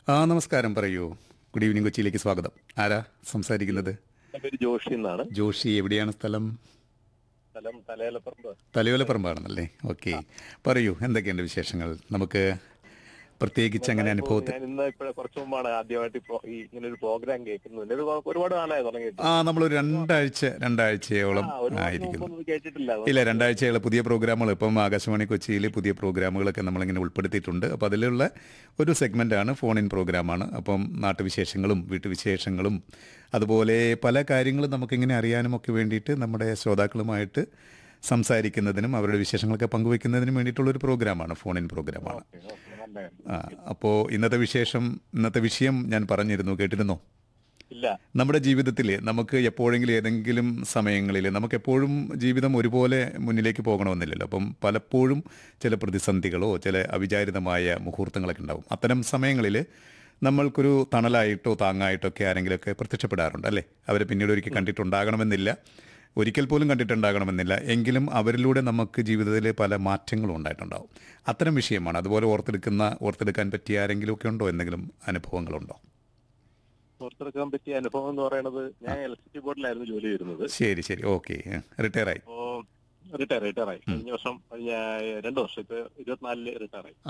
ആ നമസ്കാരം പറയൂ ഗുഡ് ഈവനിങ് കൊച്ചിയിലേക്ക് സ്വാഗതം ആരാ സംസാരിക്കുന്നത് എന്റെ പേര് ജോഷി എന്നാണ് ജോഷി എവിടെയാണ് സ്ഥലം സ്ഥലം തലയിലപ്പുറത്ത് തലയോലപ്പറമ്പാണെന്നല്ലേ ഓക്കെ പറയൂ എന്തൊക്കെയുണ്ട് വിശേഷങ്ങൾ നമുക്ക് പ്രത്യേകിച്ച് അങ്ങനെ അനുഭവത്തിൽ ഞാൻ ഇന്ന് ഇപ്പോഴെ കുറച്ച് മുമ്പാണ് ആദ്യമായിട്ട് ഇപ്പോ ഈ ഇങ്ങനെ ഒരു പ്രോഗ്രാം കേൾക്കുന്നത് ഇത് ഒരുപാട് നാളായി തുടങ്ങിയിട്ട് ആ നമ്മളൊരു രണ്ടാഴ്ച രണ്ടാഴ്ചയോളം ആ, ഒരുപാട് ആയിരിക്കുന്നു മുമ്പൊന്നും കേട്ടിട്ടില്ല ഇല്ല രണ്ടാഴ്ചയുള്ള പുതിയ പ്രോഗ്രാമുകൾ ഇപ്പം ആകാശവാണി കൊച്ചിയിൽ പുതിയ പ്രോഗ്രാമുകളൊക്കെ നമ്മളിങ്ങനെ ഉൾപ്പെടുത്തിയിട്ടുണ്ട് അപ്പോൾ അതിലുള്ള ഒരു സെഗ്മെൻ്റാണ് ഫോൺ ഇൻ പ്രോഗ്രാമാണ് അപ്പം നാട്ടുവിശേഷങ്ങളും വീട്ടുവിശേഷങ്ങളും അതുപോലെ പല കാര്യങ്ങളും നമുക്കിങ്ങനെ അറിയാനും ഒക്കെ വേണ്ടിയിട്ട് നമ്മുടെ ശ്രോതാക്കളുമായിട്ട് സംസാരിക്കുന്നതിനും അവരുടെ വിശേഷങ്ങളൊക്കെ പങ്കുവെക്കുന്നതിനും വേണ്ടിയിട്ടുള്ളൊരു പ്രോഗ്രാമാണ് ഫോൺ ഇൻ പ്രോഗ്രാമാണ് ഓക്കേ, ഓക്കേ, നല്ല കാര്യം. ആ, അപ്പോൾ ഇന്നത്തെ വിശേഷം ഇന്നത്തെ വിഷയം ഞാൻ പറഞ്ഞിരുന്നു കേട്ടിരുന്നോ ഇല്ല നമ്മുടെ ജീവിതത്തിൽ നമുക്ക് എപ്പോഴെങ്കിലും ഏതെങ്കിലും സമയങ്ങളിൽ നമുക്ക് എപ്പോഴും ജീവിതം ഒരുപോലെ മുന്നിലേക്ക് പോകണമെന്നില്ലല്ലോ അപ്പം പലപ്പോഴും ചില പ്രതിസന്ധികളോ ചില അവിചാരിതമായ മുഹൂർത്തങ്ങളൊക്കെ ഉണ്ടാവും അത്തരം സമയങ്ങളിൽ നമ്മൾക്കൊരു തണലായിട്ടോ താങ്ങായിട്ടോ ഒക്കെ ആരെങ്കിലുമൊക്കെ പ്രത്യക്ഷപ്പെടാറുണ്ട് അല്ലേ അവരെ പിന്നീട് ഒരിക്കൽ കണ്ടിട്ടുണ്ടാകണമെന്നില്ല ഒരിക്കൽ പോലും കണ്ടിട്ടുണ്ടാകണമെന്നില്ല എങ്കിലും അവരിലൂടെ നമുക്ക് ജീവിതത്തിൽ പല മാറ്റങ്ങളും ഉണ്ടായിട്ടുണ്ടാവും അത്തരം വിഷയമാണ് അതുപോലെ ഓർത്തെടുക്കുന്ന ഓർത്തെടുക്കാൻ പറ്റിയ ആരെങ്കിലും ഒക്കെ ഉണ്ടോ എന്തെങ്കിലും അനുഭവങ്ങളുണ്ടോ പുറത്തെടുക്കാൻ പറ്റിയ അനുഭവം എന്ന് പറയുന്നത് ഞാൻ ഇലക്ട്രിസിറ്റി ബോർഡിലായിരുന്നു ജോലി ചെയ്യുന്നത് ശരി ശരി ഓക്കെ റിട്ടയർ ആയി അപ്പോ റിട്ടയർ റിട്ടയർ ആയി കഴിഞ്ഞ വർഷം കഴിഞ്ഞ രണ്ടു വർഷം ഇപ്പൊ ഇരുപത്തിനാലില് റിട്ടയർ ആയി ആ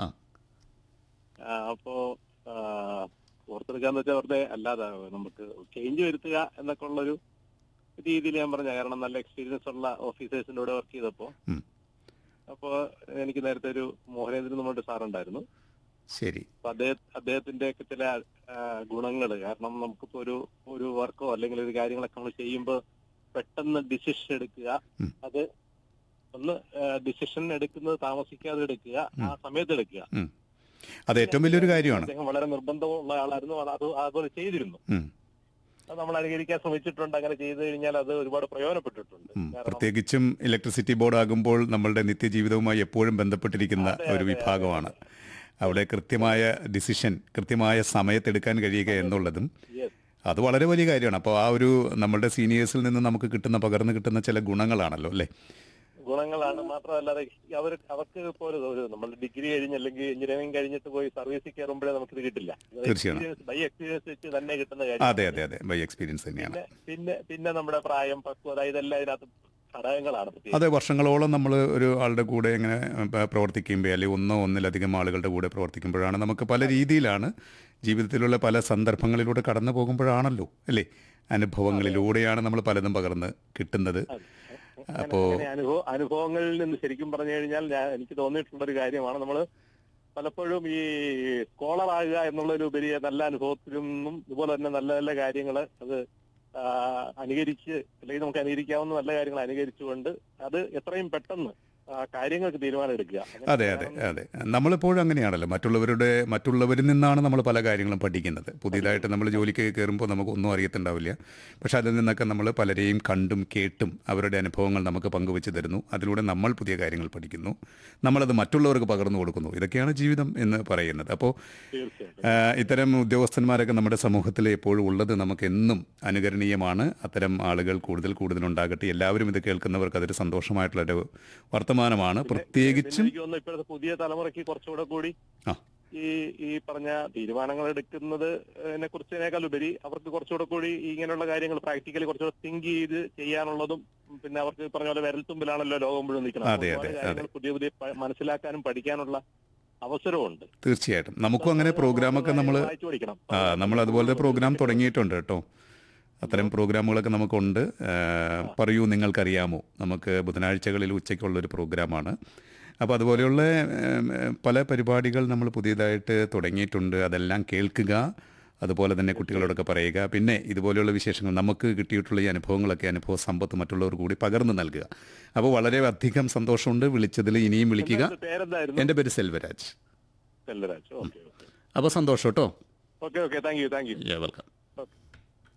ആ, അപ്പോ ആ, പുറത്തെടുക്കാന്ന് വെച്ചാൽ വെറുതെ അല്ലാതെ നമുക്ക് ചേഞ്ച് വരുത്തുക എന്നൊക്കെ ഉള്ളൊരു രീതിയിൽ ഞാൻ പറഞ്ഞ കാരണം നല്ല എക്സ്പീരിയൻസ് ഉള്ള ഓഫീസേഴ്സിന്റെ കൂടെ വർക്ക് ചെയ്തപ്പോ ഉം. അപ്പോ എനിക്ക് നേരത്തെ ഒരു മോഹനേന്ദ്രൻ നമ്മുടെ സാറുണ്ടായിരുന്നു ശരി അപ്പൊ അദ്ദേഹം അദ്ദേഹത്തിന്റെ ഒക്കെ ചില ഗുണങ്ങൾ കാരണം നമുക്കിപ്പോ ഒരു ഒരു വർക്കോ അല്ലെങ്കിൽ ഒരു കാര്യങ്ങളൊക്കെ നമ്മൾ ചെയ്യുമ്പോൾ പെട്ടെന്ന് ഡിസിഷൻ എടുക്കുക ഉം. അത് ഒന്ന് ഡിസിഷൻ എടുക്കുന്നത് താമസിക്കാതെ എടുക്കുക ആ സമയത്ത് എടുക്കുക ഉം. അത് ഏറ്റവും വലിയൊരു കാര്യമാണ് അദ്ദേഹം വളരെ നിർബന്ധമുള്ള ആളായിരുന്നു അത് അത് അതുപോലെ ചെയ്തിരുന്നു ഉം. അത് നമ്മൾ അനുകരിക്കാൻ ശ്രമിച്ചിട്ടുണ്ട് അങ്ങനെ ചെയ്തു കഴിഞ്ഞാൽ അത് ഒരുപാട് പ്രയോജനപ്പെട്ടിട്ടുണ്ട് ഉം. കാരണം പ്രത്യേകിച്ചും ഇലക്ട്രിസിറ്റി ബോർഡ് ആകുമ്പോൾ നമ്മളുടെ നിത്യജീവിതവുമായി എപ്പോഴും ബന്ധപ്പെട്ടിരിക്കുന്ന അതെ, ഒരു അതെ, വിഭാഗമാണ് അവിടെ കൃത്യമായ ഡിസിഷൻ കൃത്യമായ സമയത്തെടുക്കാൻ കഴിയുക എന്നുള്ളതും yes, അത് വളരെ വലിയ കാര്യമാണ് അപ്പോൾ ആ ഒരു നമ്മളുടെ സീനിയേഴ്സിൽ നിന്ന് നമുക്ക് കിട്ടുന്ന പകർന്നു കിട്ടുന്ന ചില ഗുണങ്ങളാണല്ലോ അല്ലേ ഗുണങ്ങളാണ് മാത്രമല്ലാതെ അവർ അവർക്ക് ഇപ്പോൾ ഒരു ഒരു നമ്മൾ ഡിഗ്രി കഴിഞ്ഞ് അല്ലെങ്കിൽ എഞ്ചിനീയറിംഗ് കഴിഞ്ഞിട്ട് പോയി സർവീസിൽ കയറുമ്പോഴേ നമുക്ക് ഇത് കിട്ടില്ല തീർച്ചയായും. ബൈ എക്സ്പീരിയൻസ് വെച്ച് തന്നെ കിട്ടുന്ന അതെ കാര്യം അതെ അതെ ബൈ എക്സ്പീരിയൻസ് തന്നെയാണ് പിന്നെ പിന്നെ പിന്നെ നമ്മുടെ പ്രായം പക്വത ഇതെല്ലാം ഇതിനകത്ത് ഘടകങ്ങളാണ് പ്രത്യേകിച്ച്. അതെ വർഷങ്ങളോളം നമ്മൾ ഒരു ആളുടെ കൂടെ ഇങ്ങനെ പ- പ്രവർത്തിക്കുമ്പോൾ അല്ലെങ്കിൽ ഒന്നോ ഒന്നിലധികം ആളുകളുടെ കൂടെ പ്രവർത്തിക്കുമ്പോഴാണ് നമുക്ക് പല രീതിയിലാണ് ജീവിതത്തിലുള്ള പല സന്ദർഭങ്ങളിലൂടെ കടന്നു പോകുമ്പോഴാണല്ലോ അല്ലേ അനുഭവങ്ങളിലൂടെയാണ് നമ്മൾ പലതും പകർന്ന് കിട്ടുന്നത് അങ്ങനെ- അപ്പോ- അങ്ങനെ അനുഭവ അനുഭവങ്ങളിൽ നിന്ന് ശരിക്കും പറഞ്ഞു കഴിഞ്ഞാൽ ഞാൻ എനിക്ക് തോന്നിയിട്ടുള്ള ഒരു കാര്യമാണ് നമ്മൾ പലപ്പോഴും ഈ സ്കോളർ ആകുക എന്നുള്ളൊരു ഉപരി നല്ല അനുഭവത്തിലും നിന്നും ഇതുപോലെ തന്നെ നല്ല നല്ല കാര്യങ്ങൾ അത് ആ, അനുകരിച്ച് അല്ലെങ്കിൽ നമുക്ക് അനുകരിക്കാവുന്ന നല്ല കാര്യങ്ങൾ അനുകരിച്ചുകൊണ്ട് അത് എത്രയും പെട്ടെന്ന് ആ, കാര്യങ്ങൾക്ക് തീരുമാനം എടുക്കുക അങ്ങനെ അതെ അതെ അതെ നമ്മളെപ്പോഴും അങ്ങനെയാണല്ലോ മറ്റുള്ളവരുടെ മറ്റുള്ളവരിൽ നിന്നാണ് നമ്മൾ പല കാര്യങ്ങളും പഠിക്കുന്നത് പുതിയതായിട്ട് നമ്മൾ ജോലിക്ക് കയറുമ്പോൾ നമുക്ക് ഒന്നും അറിയത്തുണ്ടാവില്ല പക്ഷെ അതിൽ നിന്നൊക്കെ നമ്മൾ പലരെയും കണ്ടും കേട്ടും അവരുടെ അനുഭവങ്ങൾ നമുക്ക് പങ്കുവെച്ച് തരുന്നു അതിലൂടെ നമ്മൾ പുതിയ കാര്യങ്ങൾ പഠിക്കുന്നു നമ്മളത് മറ്റുള്ളവർക്ക് പകർന്നു കൊടുക്കുന്നു ഇതൊക്കെയാണ് ജീവിതം എന്ന് പറയുന്നത് അപ്പോൾ തീർച്ചയായിട്ടും ആ, ഇത്തരം ഉദ്യോഗസ്ഥന്മാരൊക്കെ നമ്മുടെ സമൂഹത്തിൽ എപ്പോഴും ഉള്ളത് നമുക്ക് എന്നും അനുകരണീയമാണ് അത്തരം ആളുകൾ കൂടുതൽ കൂടുതൽ ഉണ്ടാകട്ടെ എല്ലാവരും ഇത് കേൾക്കുന്നവർക്ക് അതൊരു സന്തോഷമായിട്ടുള്ളൊരു വർത്തമാനമാണ് പിന്നെ പ്രത്യേകിച്ചും എനിക്ക് തോന്നുന്നു ഇപ്പോഴത്തെ പുതിയ തലമുറയ്ക്ക് കുറച്ചുകൂടെ കൂടി ആ. ഈ ഈ പറഞ്ഞ തീരുമാനങ്ങൾ എടുക്കുന്നത് കുറിച്ചതിനേക്കാൾ ഉപരി അവർക്ക് കുറച്ചുകൂടെ കൂടി ഈ ഇങ്ങനെയുള്ള കാര്യങ്ങൾ പ്രാക്ടിക്കലി കുറച്ചുകൂടെ തിങ്ക് ചെയ്ത് ചെയ്യാനുള്ളതും പിന്നെ അവർക്ക് ഈ പറഞ്ഞ പോലെ വിരൽത്തുമ്പിലാണല്ലോ ലോകം മുഴുവൻ നിൽക്കുന്നത് അതെ, അപ്പോൾ അതെ, ഒരുപാട് കാര്യങ്ങൾ പുതിയ പുതിയ പ- മനസ്സിലാക്കാനും പഠിക്കാനുള്ള അവസരമുണ്ട് തീർച്ചയായിട്ടും നമുക്കും അങ്ങനെ പ്രോഗ്രാമൊക്കെ നമ്മൾ വായിച്ചു പഠിക്കണം നമ്മൾ അതുപോലത്തെ പ്രോഗ്രാം തുടങ്ങിയിട്ടുണ്ട് കേട്ടോ അത്തരം പ്രോഗ്രാമുകളൊക്കെ നമുക്കുണ്ട് ആ, പറയൂ നിങ്ങൾക്കറിയാമോ നമുക്ക് ബുധനാഴ്ചകളിൽ ഉച്ചയ്ക്കുള്ളൊരു പ്രോഗ്രാമാണ് അപ്പോൾ അതുപോലെയുള്ള ഏം, ഏം, പല പരിപാടികൾ നമ്മൾ പുതിയതായിട്ട് തുടങ്ങിയിട്ടുണ്ട് അതെല്ലാം കേൾക്കുക അതുപോലെ തന്നെ കുട്ടികളോടൊക്കെ പറയുക പിന്നെ ഇതുപോലെയുള്ള വിശേഷങ്ങൾ നമുക്ക് കിട്ടിയിട്ടുള്ള ഈ അനുഭവങ്ങളൊക്കെ അനുഭവ സമ്പത്ത് മറ്റുള്ളവർക്ക് കൂടി പകർന്നു നൽകുക അപ്പോൾ വളരെ അധികം സന്തോഷമുണ്ട് വിളിച്ചതിൽ ഇനിയും വിളിക്കുക എന്താ പേരെന്തായിരുന്നു എൻ്റെ പേര് സെൽവരാജ് സെല്ലരാജ് ഓക്കെ ഓക്കെ അപ്പോൾ സന്തോഷം കേട്ടോ okay okay thank you thank you yeah welcome